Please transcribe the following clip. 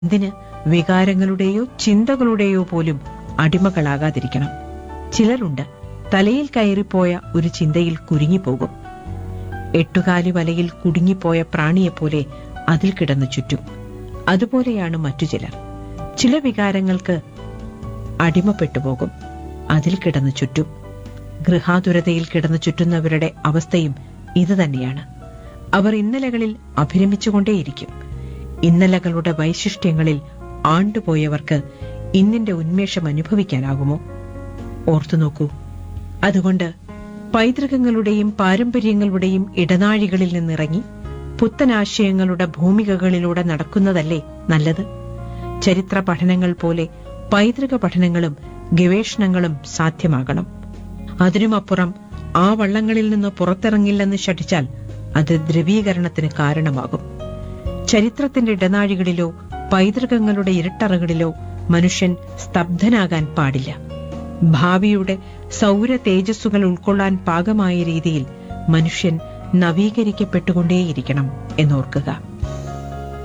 എന്തിന് വികാരങ്ങളുടെയോ ചിന്തകളുടെയോ പോലും അടിമകളാകാതിരിക്കണം ചിലരുണ്ട് തലയിൽ കയറിപ്പോയ ഒരു ചിന്തയിൽ കുരുങ്ങിപ്പോകും എട്ടുകാലി വലയിൽ കുടുങ്ങിപ്പോയ പ്രാണിയെപ്പോലെ അതിൽ കിടന്നു ചുറ്റും അതുപോലെയാണ് മറ്റു ചിലർ ചില വികാരങ്ങൾക്ക് അടിമപ്പെട്ടുപോകും അതിൽ കിടന്നു ചുറ്റും ഗൃഹാതുരതയിൽ കിടന്നു ചുറ്റുന്നവരുടെ അവസ്ഥയും ഇതുതന്നെയാണ് അവർ ഇന്നലകളിൽ അഭിരമിച്ചുകൊണ്ടേയിരിക്കും ഇന്നലകളുടെ വൈശിഷ്ട്യങ്ങളിൽ ആണ്ടുപോയവർക്ക് ഇന്നിന്റെ ഉന്മേഷം അനുഭവിക്കാനാകുമോ ഓർത്തു നോക്കൂ അതുകൊണ്ട് പൈതൃകങ്ങളുടെയും പാരമ്പര്യങ്ങളുടെയും ഇടനാഴികളിൽ നിന്നിറങ്ങി പുത്തനാശയങ്ങളുടെ ഭൂമികകളിലൂടെ നടക്കുന്നതല്ലേ നല്ലത് ചരിത്ര പഠനങ്ങൾ പോലെ പൈതൃക പഠനങ്ങളും ഗവേഷണങ്ങളും സാധ്യമാകണം അതിനുമപ്പുറം ആ വള്ളങ്ങളിൽ നിന്ന് പുറത്തിറങ്ങില്ലെന്ന് ശഠിച്ചാൽ അത് ദ്രവീകരണത്തിന് കാരണമാകും ചരിത്രത്തിന്റെ ഇടനാഴികളിലോ പൈതൃകങ്ങളുടെ ഇരുട്ടറകളിലോ മനുഷ്യൻ സ്തബ്ധനാകാൻ പാടില്ല ഭാവിയുടെ സൗര തേജസ്സുകൾ ഉൾക്കൊള്ളാൻ പാകമായ രീതിയിൽ മനുഷ്യൻ നവീകരിക്കപ്പെട്ടുകൊണ്ടേയിരിക്കണം എന്നോർക്കുക